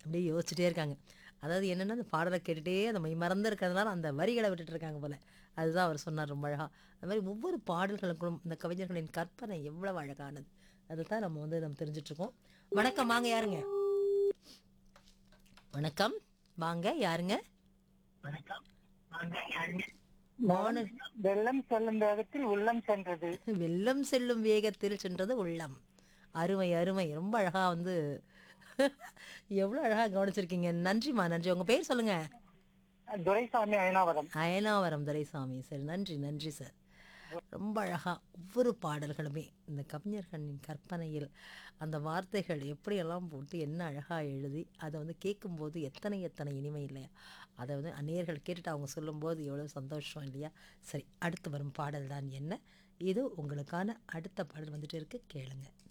அப்படியே யோசிச்சுட்டே இருக்காங்க அதாவது என்னென்னா அந்த பாடலை கேட்டுகிட்டே அந்த மை மறந்து இருக்கிறதுனால அந்த வரிகளை விட்டுட்டு இருக்காங்க போல அதுதான் அவர் சொன்னார் ரொம்ப அழகாக அது மாதிரி ஒவ்வொரு பாடல்களுக்கும் இந்த கவிஞர்களின் கற்பனை எவ்வளவு அழகானது அதை தான் நம்ம வந்து நம்ம தெரிஞ்சிட்ருக்கோம் வணக்கம் வாங்க யாருங்க வணக்கம் வாங்க யாருங்க வான வெள்ளம் செல்லும் வேகத்தில் உள்ளம் சென்றது வெள்ளம் செல்லும் வேகத்தில் சென்றது உள்ளம் அருமை அருமை ரொம்ப அழகா வந்து எவ்வளோ அழகா கவனிச்சிருக்கீங்க நன்றிம்மா நன்றி உங்க பேர் சொல்லுங்க துரைசாமி அயனாவரம் அயனாவரம் துரைசாமி சரி நன்றி நன்றி சார் ரொம்ப அழகா ஒவ்வொரு பாடல்களுமே இந்த கவிஞர்களின் கற்பனையில் அந்த வார்த்தைகள் எப்படியெல்லாம் போட்டு என்ன அழகா எழுதி அதை வந்து கேட்கும்போது எத்தனை எத்தனை இனிமை இல்லையா அதை வந்து அந்நியர்கள் கேட்டுட்டு அவங்க சொல்லும்போது எவ்வளோ சந்தோஷம் இல்லையா சரி அடுத்து வரும் பாடல் தான் என்ன இது உங்களுக்கான அடுத்த பாடல் வந்துட்டு இருக்கு கேளுங்க